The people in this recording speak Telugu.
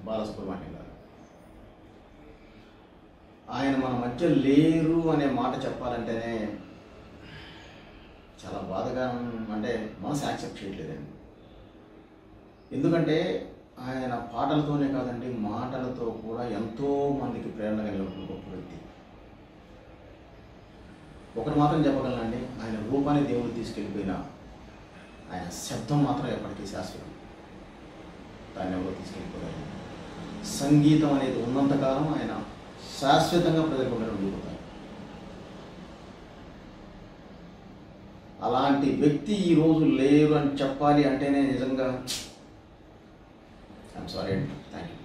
బాలసుబ్రహ్మణ్యం గారు ఆయన మన మధ్య లేరు అనే మాట చెప్పాలంటేనే చాలా బాధగా అంటే మనసు యాక్సెప్ట్ చేయట్లేదండి ఎందుకంటే ఆయన పాటలతోనే కాదండి మాటలతో కూడా ఎంతో మందికి ప్రేరణ కలిగిన గొప్ప వ్యక్తి ఒకటి మాత్రం చెప్పగలనండి ఆయన రూపాన్ని దేవుడు తీసుకెళ్ళిపోయినా ఆయన శబ్దం మాత్రం ఎప్పటికీ శాశ్వతం దాన్ని ఎవరు తీసుకెళ్ళిపోయారు సంగీతం అనేది ఉన్నంతకాలం ఆయన శాశ్వతంగా ప్రజలకు ఉండిపోతారు అలాంటి వ్యక్తి ఈ రోజు లేరు అని చెప్పాలి అంటేనే నిజంగా ఐఎమ్ సారీ అండి థ్యాంక్ యూ